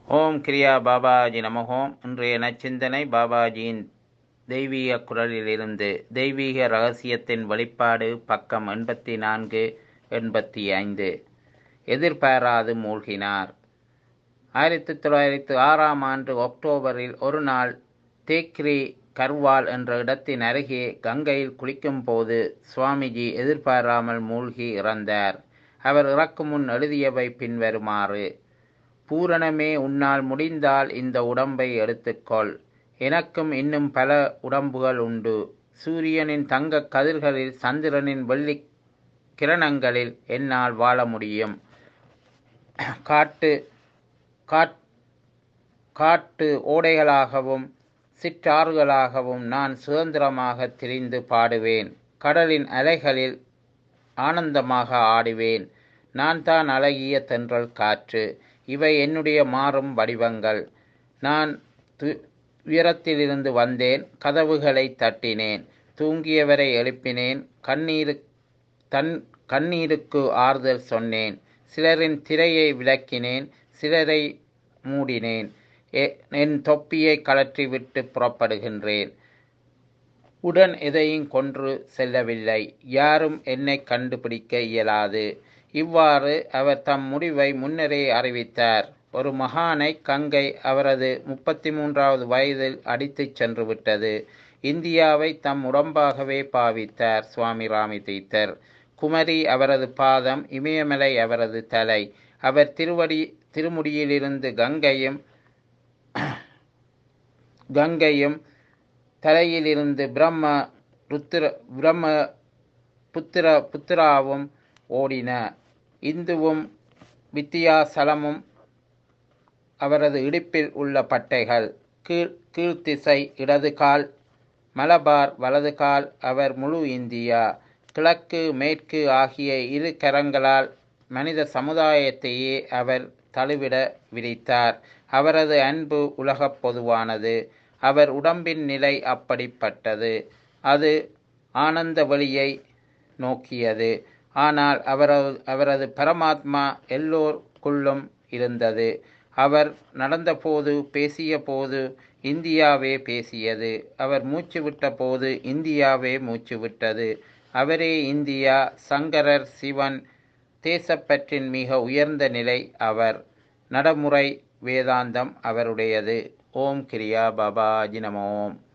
ஓம் கிரியா பாபாஜி நமகோம் இன்றைய நச்சிந்தனை பாபாஜியின் தெய்வீக குரலிலிருந்து தெய்வீக ரகசியத்தின் வெளிப்பாடு பக்கம் எண்பத்தி நான்கு எண்பத்தி ஐந்து எதிர்பாராது மூழ்கினார் ஆயிரத்தி தொள்ளாயிரத்தி ஆறாம் ஆண்டு அக்டோபரில் ஒரு நாள் தேக்ரி கர்வால் என்ற இடத்தின் அருகே கங்கையில் குளிக்கும்போது சுவாமிஜி எதிர்பாராமல் மூழ்கி இறந்தார் அவர் இறக்கும் முன் எழுதியவை பின்வருமாறு பூரணமே உன்னால் முடிந்தால் இந்த உடம்பை எடுத்துக்கொள் எனக்கும் இன்னும் பல உடம்புகள் உண்டு சூரியனின் தங்க கதிர்களில் சந்திரனின் வெள்ளி கிரணங்களில் என்னால் வாழ முடியும் காட்டு காட் காட்டு ஓடைகளாகவும் சிற்றாறுகளாகவும் நான் சுதந்திரமாக திரிந்து பாடுவேன் கடலின் அலைகளில் ஆனந்தமாக ஆடுவேன் நான் தான் அழகிய தென்றல் காற்று இவை என்னுடைய மாறும் வடிவங்கள் நான் து உயரத்திலிருந்து வந்தேன் கதவுகளை தட்டினேன் தூங்கியவரை எழுப்பினேன் கண்ணீரு தன் கண்ணீருக்கு ஆறுதல் சொன்னேன் சிலரின் திரையை விளக்கினேன் சிலரை மூடினேன் என் தொப்பியை கலற்றிவிட்டு புறப்படுகின்றேன் உடன் எதையும் கொன்று செல்லவில்லை யாரும் என்னை கண்டுபிடிக்க இயலாது இவ்வாறு அவர் தம் முடிவை முன்னரே அறிவித்தார் ஒரு மகானை கங்கை அவரது முப்பத்தி மூன்றாவது வயதில் அடித்துச் சென்று விட்டது இந்தியாவை தம் உடம்பாகவே பாவித்தார் சுவாமி ராமி தீர்த்தர் குமரி அவரது பாதம் இமயமலை அவரது தலை அவர் திருவடி திருமுடியிலிருந்து கங்கையும் கங்கையும் தலையிலிருந்து பிரம்ம ருத்திர பிரம்ம புத்திர புத்திராவும் ஓடின இந்துவும் வித்தியாசலமும் அவரது இடுப்பில் உள்ள பட்டைகள் கீழ் கீழ்த்திசை இடது கால் மலபார் வலது கால் அவர் முழு இந்தியா கிழக்கு மேற்கு ஆகிய இரு கரங்களால் மனித சமுதாயத்தையே அவர் தழுவிட விரித்தார் அவரது அன்பு உலகப் பொதுவானது அவர் உடம்பின் நிலை அப்படிப்பட்டது அது ஆனந்த வழியை நோக்கியது ஆனால் அவரது அவரது பரமாத்மா எல்லோருக்குள்ளும் இருந்தது அவர் நடந்தபோது பேசிய போது இந்தியாவே பேசியது அவர் மூச்சு விட்ட போது இந்தியாவே மூச்சு விட்டது அவரே இந்தியா சங்கரர் சிவன் தேசப்பற்றின் மிக உயர்ந்த நிலை அவர் நடைமுறை வேதாந்தம் அவருடையது ஓம் கிரியா பாபாஜி நம ஓம்